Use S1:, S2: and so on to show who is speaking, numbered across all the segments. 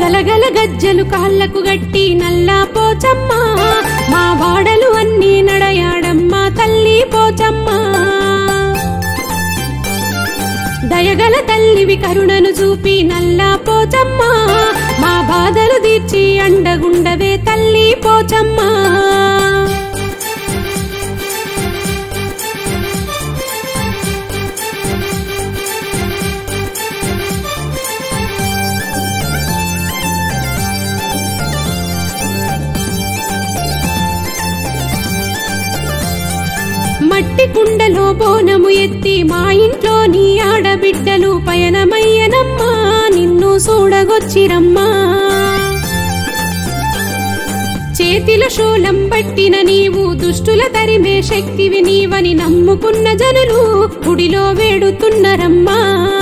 S1: గలగల గజ్జలు కాళ్ళకు గట్టి నల్లా పోచమ్మ మా వాడలు అన్నీ నడయాడమ్మ తల్లి పోచమ్మ దయగల తల్లివి కరుణను చూపి నల్లా పోచమ్మ మా బాధలు తీర్చి అండగుండవే తల్లి పోచమ్మ మట్టి కుండలో బోనము ఎత్తి మా ఇంట్లోని ఆడబిడ్డలు పయనమయ్యనమ్మా నిన్ను చూడగొచ్చిరమ్మా చేతిలో శూలం పట్టిన నీవు దుష్టుల తరిమే శక్తివి నీవని నమ్ముకున్న జనులు గుడిలో వేడుతున్నరమ్మా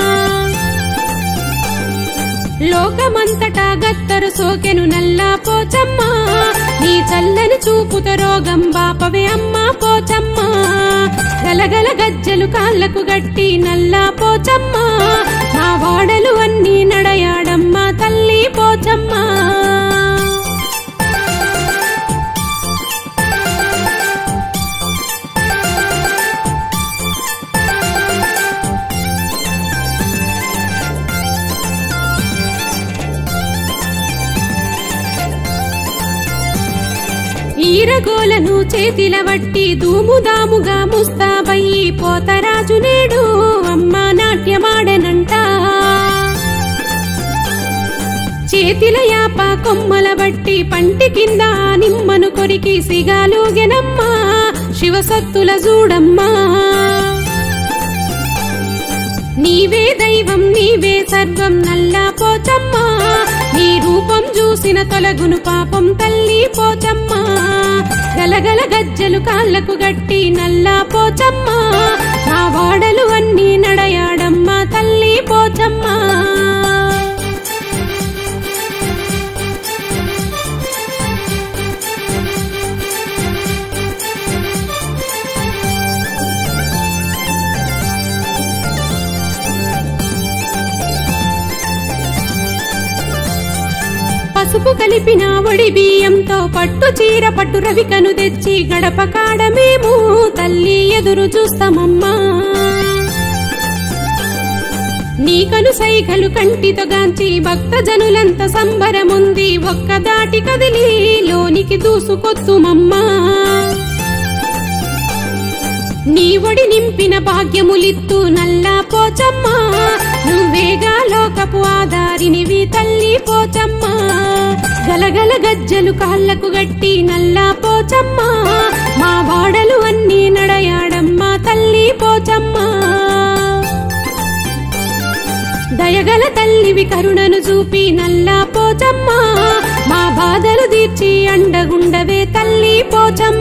S1: లోకమంతటా గత్తరు సోకెను నల్లా పోచమ్మ నీ చల్లని చూపుత రోగం బాపవే అమ్మా పోచమ్మ గలగల గజ్జలు కాళ్ళకు గట్టి నల్లా పోచమ్మ నా వాడలు అన్నీ నడయాడమ్మ తల్లి పోచమ్మ ఈరగోలను చేతిల వట్టి దూముదాముగా ముస్తాబయ్యి పోతరాజు నేడు అమ్మ నాట్యమాడనంట చేతిల యాప కొమ్మల బట్టి పంటి కింద నిమ్మను కొరికి సిగాలుగెనమ్మా శివసత్తుల చూడమ్మా నీవే దైవం నీవే సర్వం నల్లా పోచమ్మ నీ రూపం చూసిన తొలగును పాపం తల్లి పోచమ్మ గలగల గజ్జలు కాళ్ళకు గట్టి నల్లా పోచమ్మ నా వాడలు అన్నీ నడయాడమ్మ తల్లి పోచమ్మ పసుపు కలిపిన ఒడి బియ్యంతో పట్టు చీర పట్టు రవికను తెచ్చి గడప కాడ మేము తల్లి ఎదురు చూస్తామమ్మా నీకను సైగలు కంటితో గాంచి భక్త జనులంత సంబరముంది ఒక్క దాటి కదిలి లోనికి దూసుకొత్తుమమ్మా నీ ఒడి నింపిన భాగ్యములిత్తు నల్లా పోచమ్మ నువ్వేగా లోకపు ఆధారినివి తల్లి పోచమ్మ గలగల గజ్జలు కాళ్ళకు గట్టి నల్లా పోచమ్మ మా వాడలు అన్నీ నడయాడమ్మ తల్లి పోచమ్మ దయగల తల్లివి కరుణను చూపి నల్లా పోచమ్మ మా బాధలు తీర్చి అండగుండవే తల్లి పోచమ్మ